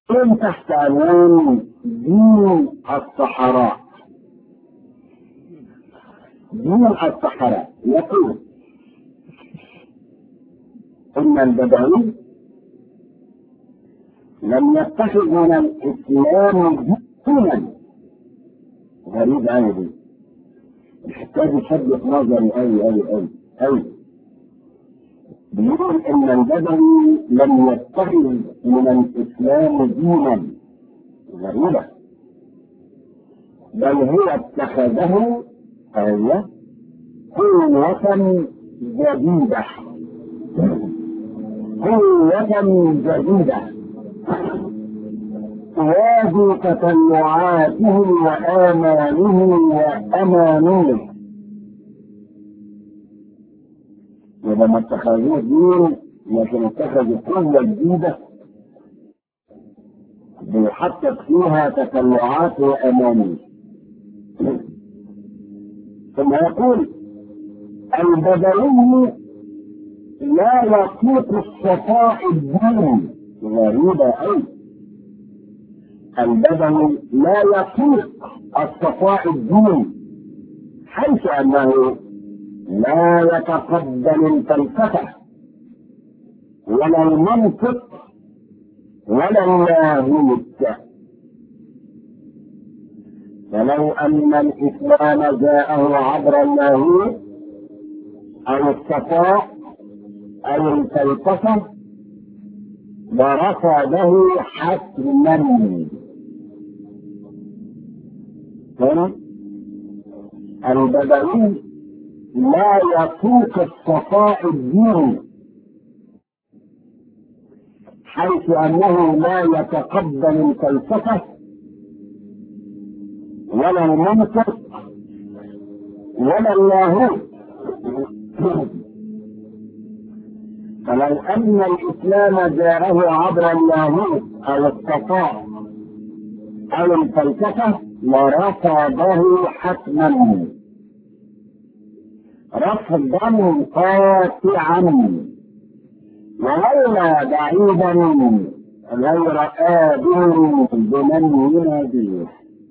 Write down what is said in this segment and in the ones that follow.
كن تحت عنوان دين الصحراء دين الصحراء يقول ان البدوي لم يتخذ من الاسلام دينا غريب أوي دي الحكايه دي شدت نظري أوي أوي أوي أوي بيقول ان البدوي لم يتخذ من الاسلام دينا غريبة بل هو اتخذه هي قوة جديدة قوة جديدة توازي تطلعاته وآماله وأمانيه إذا ما اتخذوه دين لكن اتخذوا قوة جديدة بيحقق فيها تطلعات وأماني ثم يقول البدوي لا يطيق الصفاء الدين غريبة أوي البدوي لا يطيق الصفاء الدين حيث أنه لا يتقبل الفلسفة ولا المنطق ولا اللاهوت فلو أن الإسلام جاءه عبر اللاهوت أو الصفاء أو الفلسفة لرفضه حتما هنا البدوي لا يطوق الصفاء الديني حيث انه لا يتقبل الفلسفه ولا المنطق ولا اللاهوت فلو ان الاسلام جاءه عبر اللاهوت او الصفاء او الفلسفه لرفضه حتما رفضا قاطعا ولولا بعيدا غير قادر بمن يناديه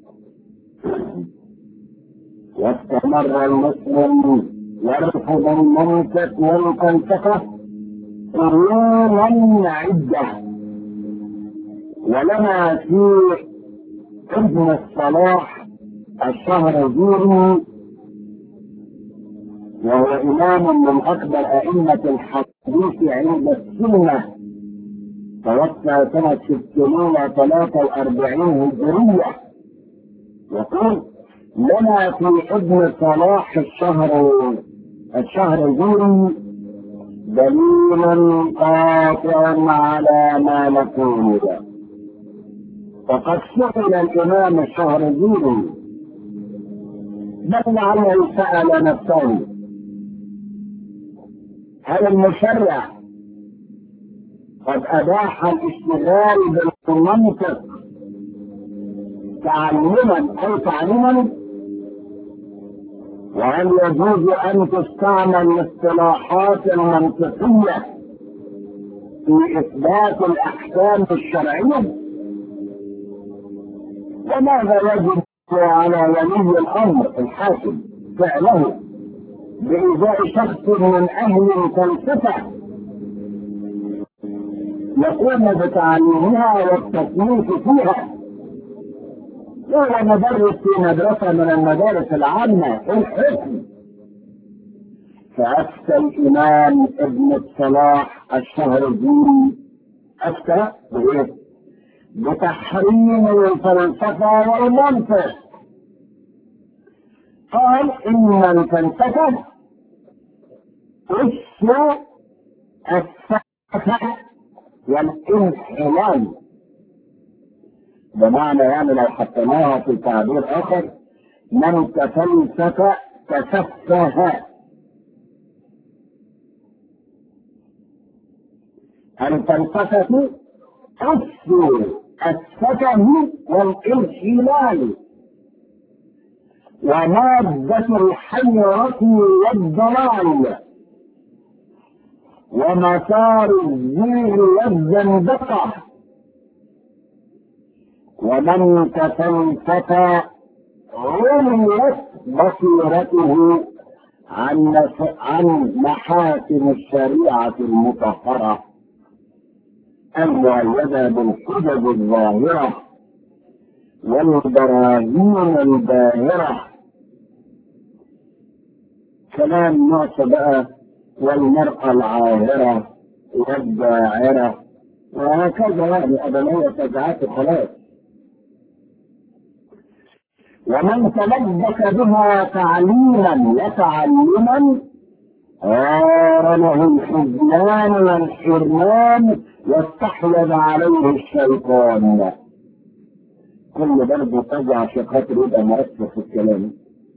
واستمر المسلم يرفض المنطق والفلسفه قرونا عده ولنا في ابن الصلاح الشهر زوري وهو إمام من أكبر أئمة الحديث عند السنة توفى سنة 643 هجرية يقول لنا في ابن صلاح الشهر الشهر الجوري دليل قاطع على ما نقول فقد سئل الإمام الشهر الجوري بل لعله سأل نفسه هل المشرع قد أباح الاشتغال بالمنطق تعلما أو تعليما وهل يجوز أن تستعمل الاصطلاحات المنطقية في إثبات الأحكام الشرعية؟ وماذا يجب على ولي الأمر الحاكم فعله بإيذاء شخص من أهل الفلسفة يقوم بتعليمها والتصنيف فيها وهو مدرس في مدرسة من المدارس العامة الحكم فأفتى الإمام ابن الصلاح الشهر الديني أفتى بإيه؟ بتحريم الفلسفة والمنطق قال إن الفلسفة اسم السفة والانحلال بمعنى يعني لو حطيناها في تعبير آخر من تفلسف تسفه الفلسفة أصل السفه والانحلال ومادة الحيرة والضلال ومسار الزيغ والزندقة ومن تفلسف عليت بصيرته عن عن محاكم الشريعة المطهرة المؤيدة بالحجج الظاهرة والبراهين الباهرة كلام ناس بقى والمرأة العاهرة والداعرة وهكذا يعني أدمية تجعات خلاص ومن تلبس بها تعليما وتعلما قارنه الخذلان والحرمان واستحوذ عليه الشيطان كل برضه تجع عشان خاطر يبقى مركز في الكلام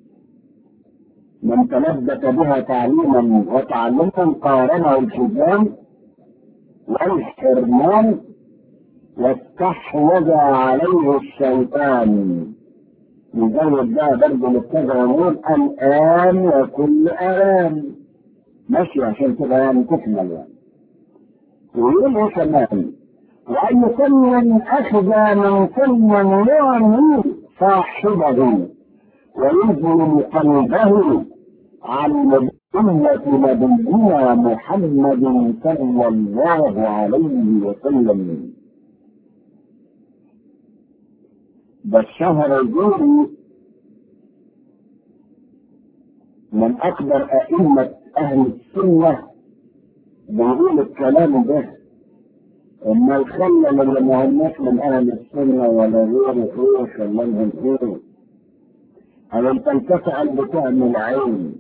من تلبس بها تعليما وتعلما قارنه الخذلان والحرمان واستحوذ عليه الشيطان يزود بقى برضه مبتدأ ونقول الآن وكل آن ماشي عشان كده يعني تكمل يعني ويقول ايه كمان وأن كل أخذ من كل يعني صاحبه ويظلم قلبه عن ملة نبينا محمد صلى الله عليه وسلم ده الشهر الجوري من أكبر أئمة أهل السنة بيقول الكلام ده إن الخلة اللي مهمش من أهل السنة ولا غيره خير خلانهم خير ألم تنتفع البتاع من العين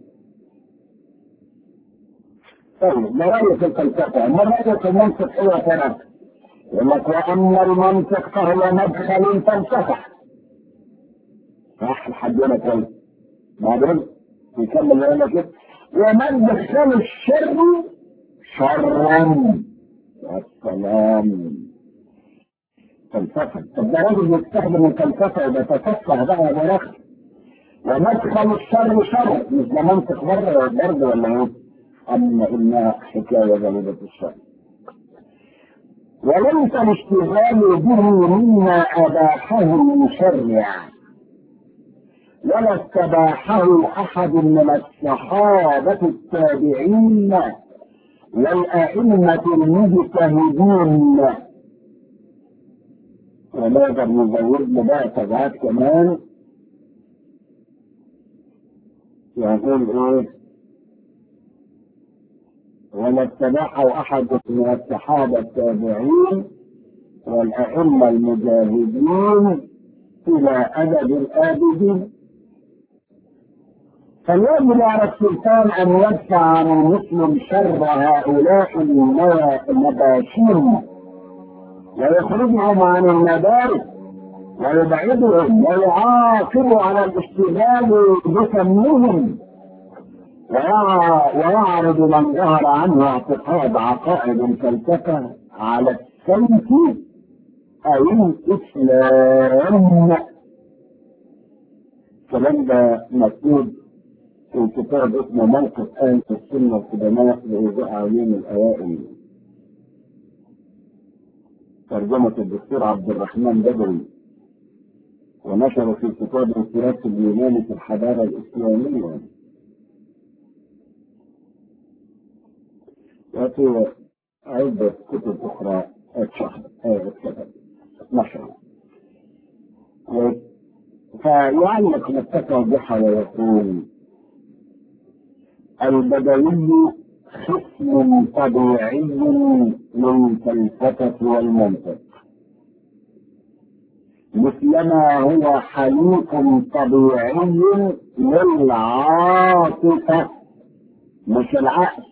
طيب ما رأيك تنتفع؟ ما رأيك المنطق هو ترك؟ يقول لك وأن المنطق فهو مدخل تنتفع راح لحد هنا كويس بعدين يكمل يقول لك ومن دخل الشر شرا والسلام فلسفه طب ده راجل بيستخدم الفلسفه وبيتفقه بقى يا مرخ ومدخل الشر شر مش ده منطق بره برضه ولا ايه؟ اما انها حكايه غالبه الشر وليس الاشتغال به مما اباحه المشرع ولا استباحه احد من الصحابه التابعين والائمه المجتهدين ونقدر نزود له بقى تبعات كمان يقول ايه ولا اتبعه احد من الصحابه التابعين والائمه المجاهدين الى ادب الابدين فالواجب على السلطان ان يدفع عن المسلم شر هؤلاء المباشرين ويخرجهم عن المدارس ويبعدهم ويعاقب على الاشتغال بفمهم ويعرض من ظهر عنه اعتقاد عقائد الفلسفه على السيف او الاسلام الكلام ده مكتوب في كتاب اسمه موقف آية السنة القدماء لإيذاء عليم الأوائل ترجمة الدكتور عبد الرحمن بدوي ونشر في كتاب التراث اليوناني في الحضارة الإسلامية وفي عدة كتب أخرى اتشهر اتكتب نشر فيعلق نفسه بها ويقول البدوي خصم طبيعي للفلسفة والمنطق مثلما هو حليف طبيعي للعاطفة مش العقل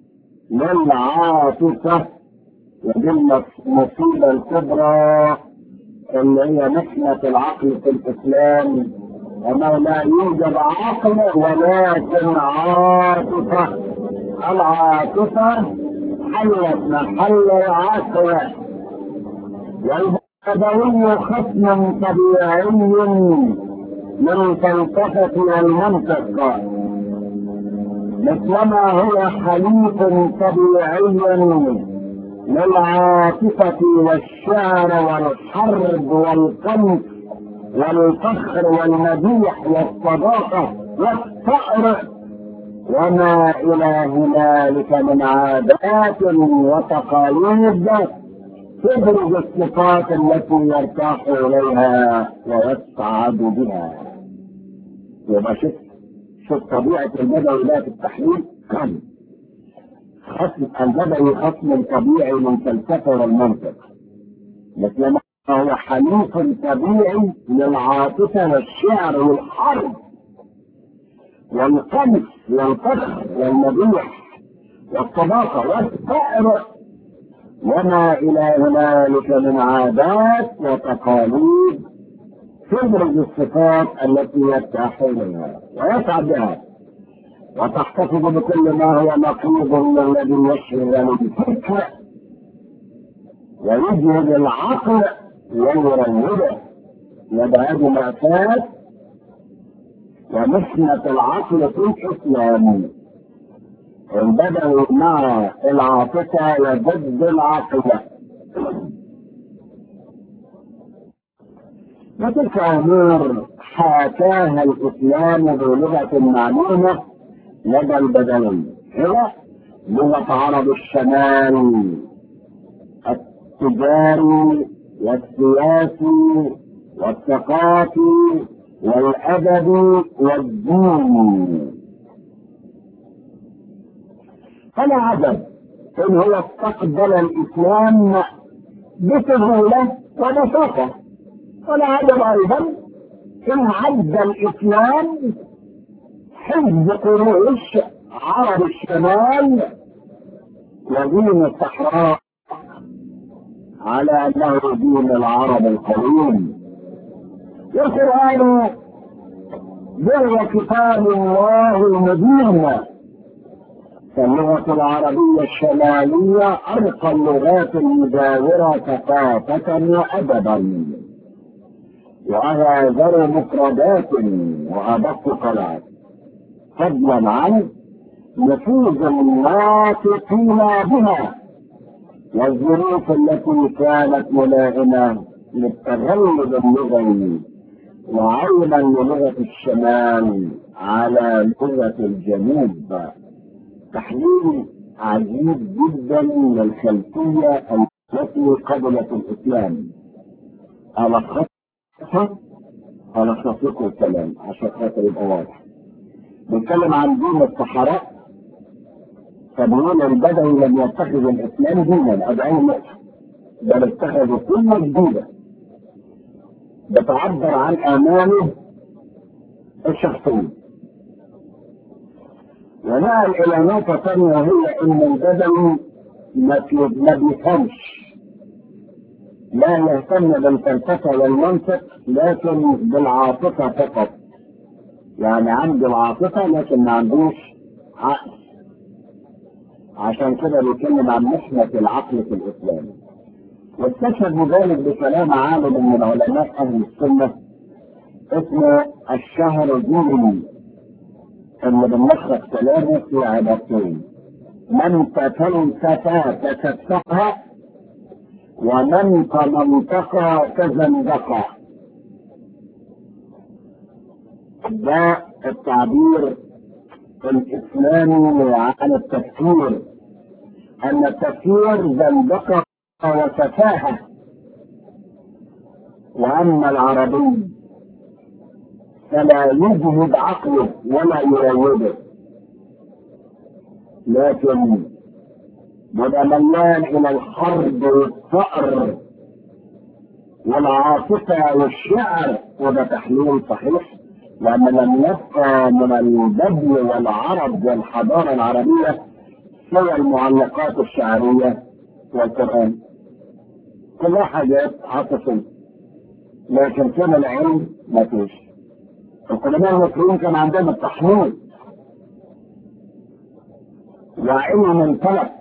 للعاطفة ودي المصيبة الكبرى اللي هي محنة العقل في الإسلام أنه لا يوجد عقل ولكن عاطفة العاطفة حلت محل العقل والبدوي خصم طبيعي للفلسفة والمنطق مثلما هو حليف طبيعي للعاطفة والشعر والحرب والقنص والفخر والمديح والصداقة والثأر وما إلى هنالك من عادات وتقاليد تبرز الصفات التي يرتاح إليها ويسعد بها يبقى شوف شوف طبيعة البدوي لا في التحليل كم خصم البدوي خصم طبيعي من فلسفة والمنطق لكن فهو حليف طبيعي للعاطفة والشعر والحرب والقمص والفخر والمديح والصداقة والثأر وما إلى هنالك من عادات وتقاليد تبرز الصفات التي يرتاح إليها ويسعد بها وتحتفظ بكل ما هو نقيض للذي يشغل الفكر ويجهد العقل ويروده يبعد مأساة ومحنة العقل في الإسلام البدوي مع العاطفة وضد العقل وتلك أمور حاكاها الإسلام بلغة معلومة لدى البدوي هي لغة عرب الشمال التجاري والسياسي والثقافي والأدبي والديني فلا عجب إن هو استقبل الإسلام بسهولة وبساطة ولا عجب أيضا إن عد الإسلام حزب قريش عرب الشمال ودين الصحراء على انه دين العرب القديم والقران هو كتاب الله المبين فاللغة العربية الشمالية أرقى اللغات المجاورة ثقافة وأدبا وأغادر مفردات وأدق قلات فضلا عن نفوذ الناطقين بها والظروف التي كانت ملائمة للتغلب اللغوي وعونا للغة الشمال على لغة الجنوب تحليل عجيب جدا للخلفية التي قبلت الإسلام ألخصها ألخص لكم الكلام عشان خاطر يبقى واضح بيتكلم عن دين الصحراء فبيقول البدوي لم يتخذ الاسلام دينا ادعي نقطه بل اتخذوا كلمه جديده بتعبر عن امانه الشخصيه ونقل الى نقطه ثانيه وهي ان البدوي ما بيفهمش لا يهتم بالفلسفه والمنطق لكن بالعاطفه فقط يعني عنده العاطفه لكن ما عندوش عقل عشان كده بيتكلم عن محنة العقل في الإسلام واستشهد ذلك بكلام عالم من علماء أهل السنة اسمه الشهر الديني اللي بنلخص كلامه في عبارتين من تفلسف تشفها ومن تمنطق تزندق ده التعبير الإسلامي عن التفكير أن التفكير زندقة وسفاهة وأما العربي فلا يجهد عقله ولا يروده لكن بدا ميال إلى الحرب والثأر والعاطفة والشعر وده تحليل صحيح لأن لم يبقى من البدو والعرب والحضارة العربية سوى المعلقات الشعرية والقرآن كلها حاجات عاطفية لكن كان العلم ما فيش العلماء المصريين كان عندهم التحميل وعلم الفلك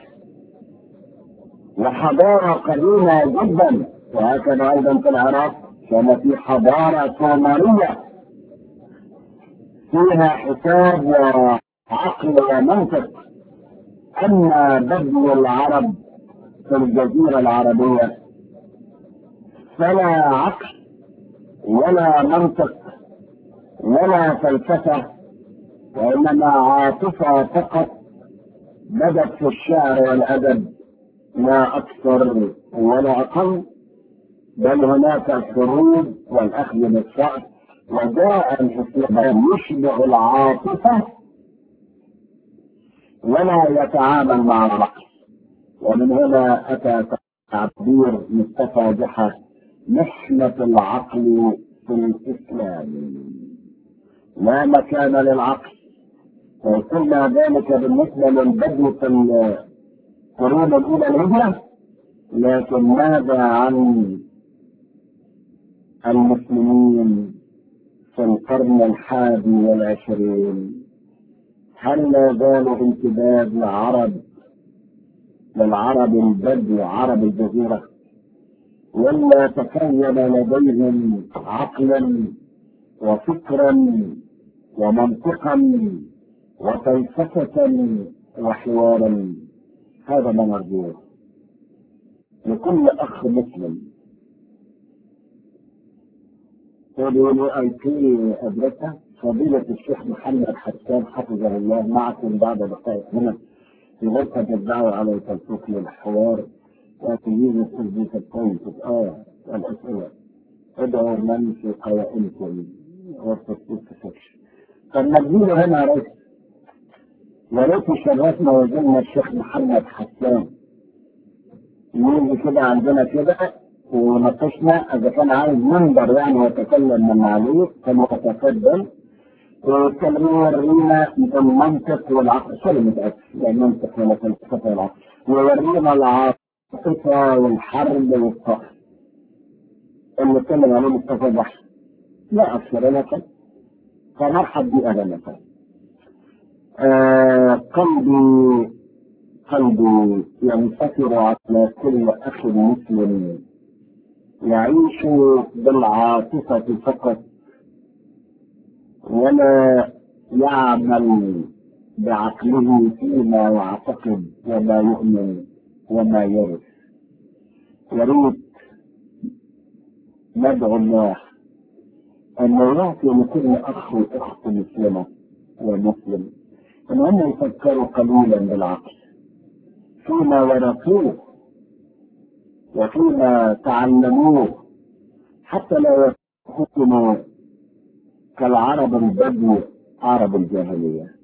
وحضارة قديمة جدا وهكذا أيضا في العراق كان في حضارة سومرية فيها حساب وعقل ومنطق أما بدو العرب في الجزيرة العربية فلا عقل ولا منطق ولا فلسفة وإنما عاطفة فقط بدت في الشعر والأدب لا أكثر ولا أقل بل هناك الخروج والأخذ بالشعر وجاء الإسلام يشبع العاطفة ولا يتعامل مع الرقص ومن هنا أتى تعبير مصطفى جحا محنة العقل في الإسلام لا مكان للعقل وقلنا ذلك بالنسبة للبدو في القرون الأولى الهجرة لكن ماذا عن المسلمين في القرن الحادي والعشرين هل لا زال امتداد لعرب للعرب البدو عرب الجزيرة ولا تكون لديهم عقلا وفكرا ومنطقا وفلسفة وحوارا هذا ما نرجوه لكل أخ مسلم تقولوا أي في أدرسة فضيلة الشيخ محمد حسان حفظه الله معكم بعد دقائق هنا في غرفة الدعوة على التلفيق للحوار وتجيب التسجيل الطيب آه الأسئلة ادعوا من في قوائمكم غرفة التسجيل طب نجيله هنا يا ريت يا ريت شرفنا وزلنا الشيخ محمد حسان يجي كده عندنا كده وناقشنا اذا كان عايز منبر يعني يتكلم من عليه فليتقدم وكان يورينا المنطق والعقل شو متأكد يعني المنطق ولا فلسفة والعقل ويورينا العاطفة والحرب والصقر اللي اتكلم عليه مصطفى بحر لا أكثر لك فمرحب بي أهلا لك آه قلبي قلبي ينتصر على كل أخ مسلم يعيش بالعاطفة فقط ولا يعمل بعقله فيما يعتقد وما يؤمن وما يرث يريد ندعو الله أن يعطي لكل أخ وأخت مسلمة ومسلم أن هم يفكروا قليلا بالعقل فيما ورثوه وفيما تعلموه حتى لا يكونوا كالعرب البدو عرب الجاهلية